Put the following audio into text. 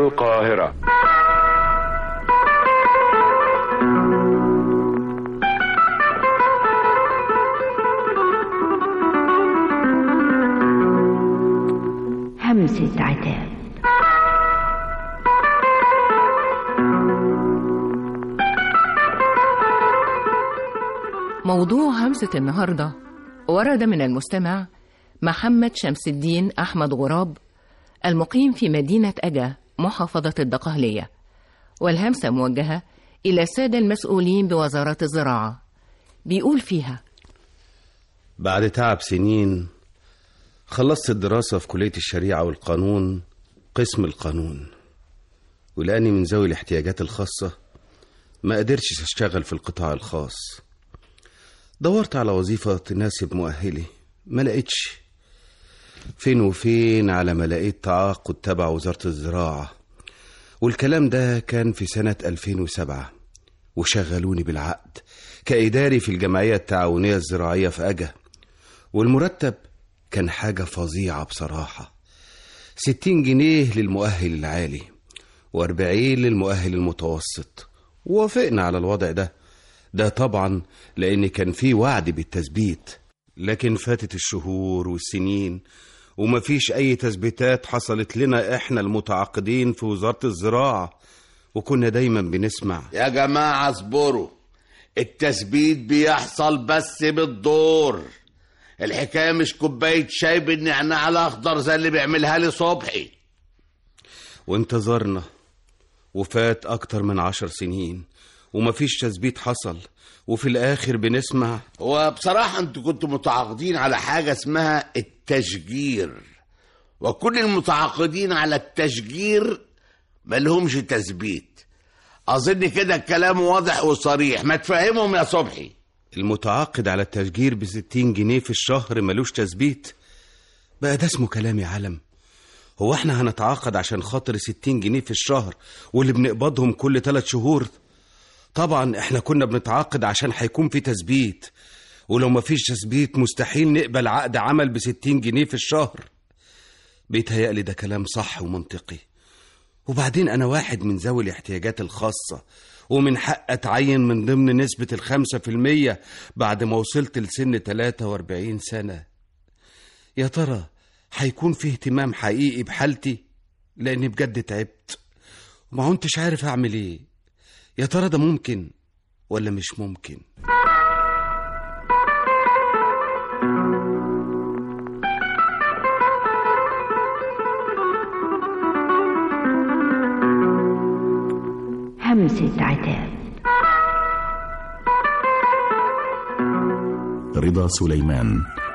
القاهرة همسة عتاب موضوع همسة النهاردة ورد من المستمع محمد شمس الدين أحمد غراب المقيم في مدينة أجا محافظة الدقهلية والهمسة موجهة إلى السادة المسؤولين بوزارة الزراعة بيقول فيها بعد تعب سنين خلصت الدراسة في كلية الشريعة والقانون قسم القانون ولأني من ذوي الاحتياجات الخاصة ما قدرتش أشتغل في القطاع الخاص دورت على وظيفة تناسب مؤهلي ما لقيتش فين وفين على ما لقيت تعاقد تبع وزارة الزراعة والكلام ده كان في سنة 2007 وشغلوني بالعقد كإداري في الجمعية التعاونية الزراعية في أجا والمرتب كان حاجة فظيعة بصراحة ستين جنيه للمؤهل العالي وأربعين للمؤهل المتوسط ووافقنا على الوضع ده ده طبعا لأن كان في وعد بالتثبيت لكن فاتت الشهور والسنين ومفيش أي تثبيتات حصلت لنا إحنا المتعاقدين في وزارة الزراعة وكنا دايما بنسمع يا جماعة اصبروا التثبيت بيحصل بس بالدور الحكاية مش كوباية شاي بالنعناع الأخضر زي اللي بيعملها لي صبحي وانتظرنا وفات أكتر من عشر سنين ومفيش تثبيت حصل وفي الآخر بنسمع وبصراحة انتوا كنتوا متعاقدين على حاجة اسمها التشجير وكل المتعاقدين على التشجير ملهمش تثبيت أظن كده الكلام واضح وصريح ما تفهمهم يا صبحي المتعاقد على التشجير بستين جنيه في الشهر ملوش تثبيت بقى ده اسمه كلام يا علم هو احنا هنتعاقد عشان خاطر ستين جنيه في الشهر واللي بنقبضهم كل ثلاث شهور طبعا احنا كنا بنتعاقد عشان هيكون في تثبيت ولو مفيش تثبيت مستحيل نقبل عقد عمل بستين جنيه في الشهر بيتهيألي ده كلام صح ومنطقي وبعدين أنا واحد من ذوي الاحتياجات الخاصة ومن حق أتعين من ضمن نسبة الخمسة في المية بعد ما وصلت لسن 43 سنة يا ترى هيكون في اهتمام حقيقي بحالتي لأني بجد تعبت وما كنتش عارف أعمل إيه يا ترى ده ممكن ولا مش ممكن همسة عتاب رضا سليمان